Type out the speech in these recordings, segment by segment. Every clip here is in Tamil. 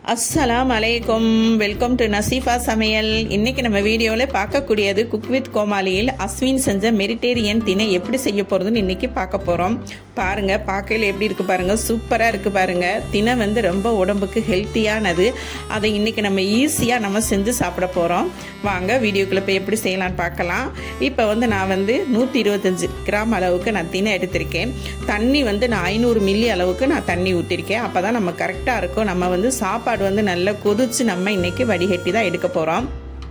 அஸ்ஸலாம் அலைக்கும் வெல்கம் டு நசீஃபா சமையல் இன்னைக்கு நம்ம வீடியோவில் பார்க்கக்கூடியது குக் வித் கோமாளியில் அஸ்வின் செஞ்ச மெரிட்டேரியன் திணை எப்படி செய்ய போகிறதுன்னு இன்னைக்கு பார்க்க போகிறோம் பாருங்க பார்க்கையில் எப்படி இருக்கு பாருங்க சூப்பராக இருக்கு பாருங்க திணை வந்து ரொம்ப உடம்புக்கு ஹெல்த்தியானது அதை இன்னைக்கு நம்ம ஈஸியாக நம்ம செஞ்சு சாப்பிட போகிறோம் வாங்க வீடியோக்குள்ள போய் எப்படி செய்யலாம்னு பார்க்கலாம் இப்போ வந்து நான் வந்து நூற்றி இருபத்தஞ்சு கிராம் அளவுக்கு நான் திணை எடுத்திருக்கேன் தண்ணி வந்து நான் ஐநூறு மில்லி அளவுக்கு நான் தண்ணி ஊற்றிருக்கேன் அப்போ தான் நம்ம கரெக்டாக இருக்கும் நம்ம வந்து சாப்பாடு வந்து நல்லா கொதிச்சு நம்ம இன்னைக்கு வடிகட்டி தான் எடுக்க போகிறோம்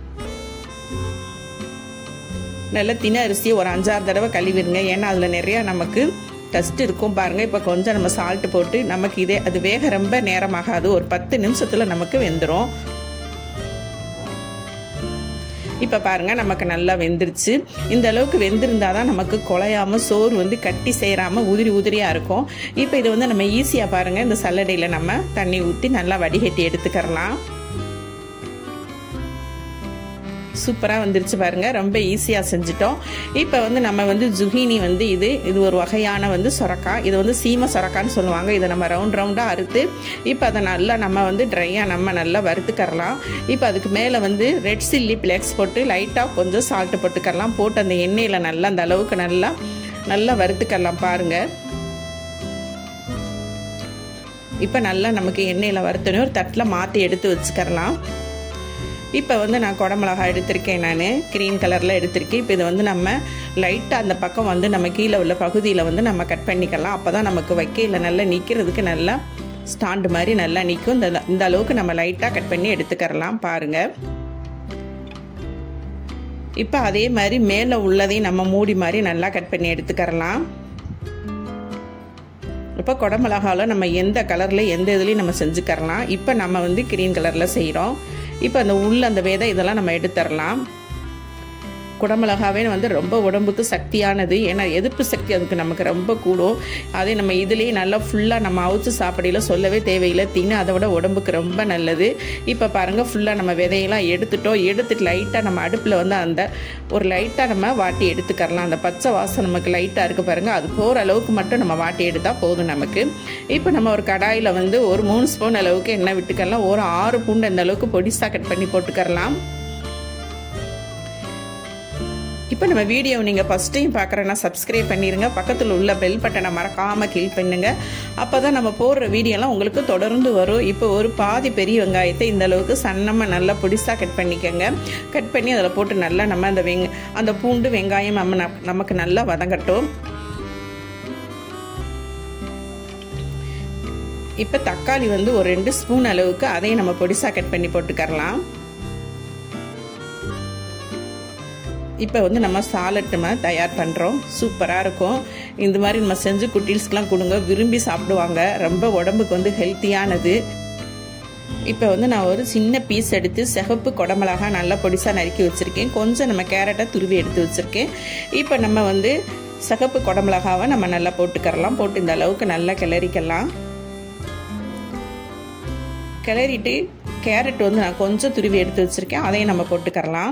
நல்ல தின அரிசியை ஒரு அஞ்சாறு தடவை கழுவிடுங்க ஏன்னா அதில் நிறையா நமக்கு டஸ்ட் இருக்கும் பாருங்கள் இப்போ கொஞ்சம் நம்ம சால்ட்டு போட்டு நமக்கு இதே அது வேக ரொம்ப நேரமாகாது ஒரு பத்து நிமிஷத்தில் நமக்கு வெந்துடும் இப்போ பாருங்க நமக்கு நல்லா வெந்துருச்சு இந்த அளவுக்கு வெந்திருந்தா தான் நமக்கு குலையாம சோறு வந்து கட்டி சேராம உதிரி உதிரியாக இருக்கும் இப்போ இது வந்து நம்ம ஈஸியாக பாருங்க இந்த சல்லடையில் நம்ம தண்ணி ஊற்றி நல்லா வடிகட்டி எடுத்துக்கிறலாம் சூப்பராக வந்துருச்சு பாருங்க ரொம்ப ஈஸியாக செஞ்சிட்டோம் இப்போ வந்து நம்ம வந்து ஜுகினி வந்து இது இது ஒரு வகையான வந்து சொரக்காய் இது வந்து சீம சொரக்கான்னு சொல்லுவாங்க இதை நம்ம ரவுண்ட் ரவுண்டாக அறுத்து இப்போ அதை நல்லா நம்ம வந்து ட்ரையாக நம்ம நல்லா வறுத்துக்கரலாம் இப்போ அதுக்கு மேலே வந்து ரெட் சில்லி ஃப்ளேக்ஸ் போட்டு லைட்டாக கொஞ்சம் சால்ட்டு போட்டுக்கரலாம் போட்டு அந்த எண்ணெயில் நல்லா அந்த அளவுக்கு நல்லா நல்லா வறுத்துக்கரலாம் பாருங்கள் இப்போ நல்லா நமக்கு எண்ணெயில் வறுத்தோன்னே ஒரு தட்டில் மாற்றி எடுத்து வச்சுக்கரலாம் இப்போ வந்து நான் குடமிளகா எடுத்திருக்கேன் நான் க்ரீன் கலரில் எடுத்திருக்கேன் இப்போ இதை வந்து நம்ம லைட்டாக அந்த பக்கம் வந்து நம்ம கீழே உள்ள பகுதியில் வந்து நம்ம கட் பண்ணிக்கலாம் அப்போ தான் நமக்கு வைக்கையில் நல்லா நிற்கிறதுக்கு நல்லா ஸ்டாண்டு மாதிரி நல்லா நிற்கும் இந்த இந்த அளவுக்கு நம்ம லைட்டாக கட் பண்ணி எடுத்துக்கிறலாம் பாருங்கள் இப்போ அதே மாதிரி மேலே உள்ளதையும் நம்ம மூடி மாதிரி நல்லா கட் பண்ணி எடுத்துக்கிறலாம் இப்போ குடமிளகாவில் நம்ம எந்த கலரில் எந்த இதுலேயும் நம்ம செஞ்சுக்கரலாம் இப்போ நம்ம வந்து க்ரீன் கலரில் செய்கிறோம் இப்போ அந்த உள்ள அந்த விதை இதெல்லாம் நம்ம எடுத்துடலாம் குடமிளகாவே வந்து ரொம்ப உடம்புக்கு சக்தியானது ஏன்னா எதிர்ப்பு சக்தி அதுக்கு நமக்கு ரொம்ப கூடும் அதே நம்ம இதுலேயே நல்லா ஃபுல்லாக நம்ம அவிச்சு சாப்பிடையில சொல்லவே தேவையில்லை தின்னு அதை விட உடம்புக்கு ரொம்ப நல்லது இப்போ பாருங்கள் ஃபுல்லாக நம்ம விதையெல்லாம் எடுத்துட்டோம் எடுத்துட்டு லைட்டாக நம்ம அடுப்பில் வந்து அந்த ஒரு லைட்டாக நம்ம வாட்டி எடுத்துக்கரலாம் அந்த பச்சை வாசம் நமக்கு லைட்டாக இருக்குது பாருங்கள் அது போகிற அளவுக்கு மட்டும் நம்ம வாட்டி எடுத்தால் போதும் நமக்கு இப்போ நம்ம ஒரு கடாயில் வந்து ஒரு மூணு ஸ்பூன் அளவுக்கு எண்ணெய் விட்டுக்கலாம் ஒரு ஆறு பூண்டு அந்த அளவுக்கு பொடிசாக கட் பண்ணி போட்டுக்கரலாம் இப்போ நம்ம வீடியோ நீங்கள் ஃபஸ்ட் டைம் பார்க்குறேன்னா சப்ஸ்கிரைப் பண்ணிடுங்க பக்கத்தில் உள்ள பெல் பட்டனை மறக்காமல் கிளிக் பண்ணுங்கள் அப்போ தான் நம்ம போடுற வீடியோலாம் உங்களுக்கு தொடர்ந்து வரும் இப்போ ஒரு பாதி பெரிய வெங்காயத்தை இந்த அளவுக்கு சன்னமாக நல்லா பொடிசாக கட் பண்ணிக்கோங்க கட் பண்ணி அதில் போட்டு நல்லா நம்ம அந்த வெங் அந்த பூண்டு வெங்காயம் நம்ம நமக்கு நல்லா வதங்கட்டும் இப்போ தக்காளி வந்து ஒரு ரெண்டு ஸ்பூன் அளவுக்கு அதையும் நம்ம பொடிசாக கட் பண்ணி போட்டுக்கரலாம் இப்போ வந்து நம்ம சாலட் நம்ம தயார் பண்ணுறோம் சூப்பராக இருக்கும் இந்த மாதிரி நம்ம செஞ்சு குட்டீஸ்க்கெலாம் கொடுங்க விரும்பி சாப்பிடுவாங்க ரொம்ப உடம்புக்கு வந்து ஹெல்த்தியானது இப்போ வந்து நான் ஒரு சின்ன பீஸ் எடுத்து சிகப்பு குடமிளகா நல்லா பொடிசாக நறுக்கி வச்சுருக்கேன் கொஞ்சம் நம்ம கேரட்டை துருவி எடுத்து வச்சுருக்கேன் இப்போ நம்ம வந்து சிகப்பு குடமிளகாவை நம்ம நல்லா போட்டுக்கரலாம் போட்டு இந்த அளவுக்கு நல்லா கிளறிக்கலாம் கிளறிட்டு கேரட் வந்து நான் கொஞ்சம் துருவி எடுத்து வச்சுருக்கேன் அதையும் நம்ம போட்டுக்கரலாம்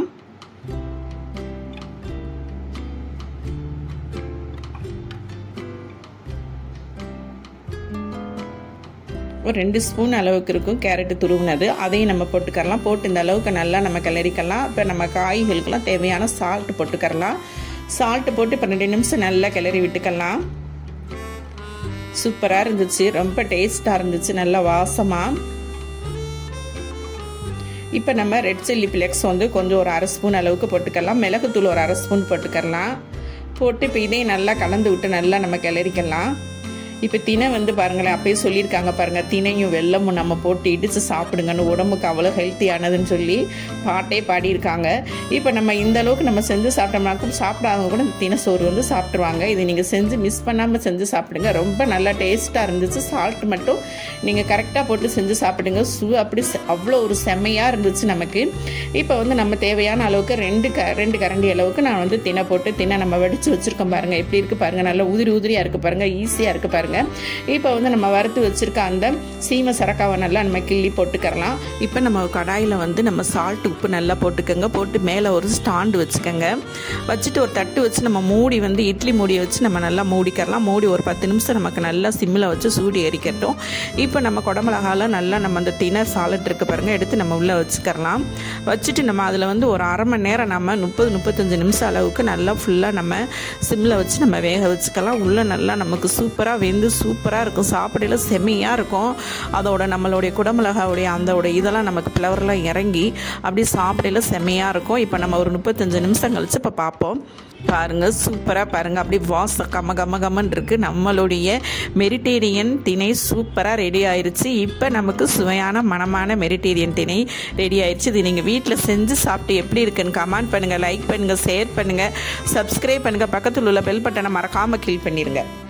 ஒரு ரெண்டு ஸ்பூன் அளவுக்கு இருக்கும் கேரட்டு துருவினது அதையும் நம்ம போட்டுக்கரலாம் போட்டு இந்த அளவுக்கு நல்லா நம்ம கிளறிக்கலாம் இப்போ நம்ம காய்களுக்கெல்லாம் தேவையான சால்ட் போட்டுக்கரலாம் சால்ட்டு போட்டு பன்னெண்டு நிமிஷம் நல்லா கிளறி விட்டுக்கலாம் சூப்பராக இருந்துச்சு ரொம்ப டேஸ்ட்டாக இருந்துச்சு நல்லா வாசமாக இப்போ நம்ம ரெட் சில்லி ஃப்ளெக்ஸ் வந்து கொஞ்சம் ஒரு அரை ஸ்பூன் அளவுக்கு போட்டுக்கலாம் மிளகுத்தூள் ஒரு அரை ஸ்பூன் போட்டுக்கலாம் போட்டு இப்போ இதையும் நல்லா கலந்து விட்டு நல்லா நம்ம கிளறிக்கலாம் இப்போ தினை வந்து பாருங்களேன் அப்பயே சொல்லியிருக்காங்க பாருங்கள் தினையும் வெள்ளமும் நம்ம போட்டு இடித்து சாப்பிடுங்கன்னு உடம்புக்கு அவ்வளோ ஹெல்த்தியானதுன்னு சொல்லி பாட்டே பாடியிருக்காங்க இப்போ நம்ம இந்த அளவுக்கு நம்ம செஞ்சு சாப்பிட்டோம்னாக்கும் சாப்பிடாதவங்க கூட இந்த தினை சோறு வந்து சாப்பிட்ருவாங்க இது நீங்கள் செஞ்சு மிஸ் பண்ணாமல் செஞ்சு சாப்பிடுங்க ரொம்ப நல்லா டேஸ்ட்டாக இருந்துச்சு சால்ட் மட்டும் நீங்கள் கரெக்டாக போட்டு செஞ்சு சாப்பிடுங்க சு அப்படி அவ்வளோ ஒரு செம்மையாக இருந்துச்சு நமக்கு இப்போ வந்து நம்ம தேவையான அளவுக்கு ரெண்டு க ரெண்டு கரண்டி அளவுக்கு நான் வந்து தினை போட்டு தினை நம்ம வடித்து வச்சுருக்கோம் பாருங்கள் எப்படி இருக்குது பாருங்கள் நல்லா உதிரி உதிரியாக இருக்குது பாருங்கள் ஈஸியாக இருக்குது பாருங்கள் பாருங்கள் இப்போ வந்து நம்ம வறுத்து வச்சுருக்க அந்த சீமை சரக்காவை நல்லா நம்ம கிள்ளி போட்டுக்கரலாம் இப்போ நம்ம கடாயில் வந்து நம்ம சால்ட் உப்பு நல்லா போட்டுக்கோங்க போட்டு மேலே ஒரு ஸ்டாண்டு வச்சுக்கோங்க வச்சுட்டு ஒரு தட்டு வச்சு நம்ம மூடி வந்து இட்லி மூடியை வச்சு நம்ம நல்லா மூடிக்கிறலாம் மூடி ஒரு பத்து நிமிஷம் நமக்கு நல்லா சிம்மில் வச்சு சூடி எரிக்கட்டும் இப்போ நம்ம குடமிளகால நல்லா நம்ம அந்த டினர் சாலட் இருக்குது பாருங்கள் எடுத்து நம்ம உள்ளே வச்சுக்கரலாம் வச்சுட்டு நம்ம அதில் வந்து ஒரு அரை மணி நேரம் நம்ம முப்பது முப்பத்தஞ்சு நிமிஷம் அளவுக்கு நல்லா ஃபுல்லாக நம்ம சிம்மில் வச்சு நம்ம வேக வச்சுக்கலாம் உள்ளே நல்லா நமக்கு சூப்பராக வெந்து சூப்பராக இருக்கும் சாப்பிடையில செம்மையாக இருக்கும் அதோட நம்மளுடைய குடமிளகாவுடைய அந்த இதெல்லாம் நமக்கு ஃப்ளவர்லாம் இறங்கி அப்படியே சாப்பிடையில செம்மையாக இருக்கும் இப்போ நம்ம ஒரு முப்பத்தஞ்சு நிமிஷம் கழிச்சு இப்போ பார்ப்போம் பாருங்கள் சூப்பராக பாருங்கள் அப்படி வாச கம கம கமன் இருக்குது நம்மளுடைய மெரிட்டேரியன் திணை சூப்பராக ரெடி ஆயிடுச்சு இப்போ நமக்கு சுவையான மனமான மெரிட்டேரியன் திணை ரெடி ஆயிடுச்சு இது நீங்கள் வீட்டில் செஞ்சு சாப்பிட்டு எப்படி இருக்குன்னு கமெண்ட் பண்ணுங்கள் லைக் பண்ணுங்கள் ஷேர் பண்ணுங்கள் சப்ஸ்கிரைப் பண்ணுங்கள் பக்கத்தில் உள்ள பெல் பட்டனை மறக்காமல் கிளிக் பண்ணிடுங்க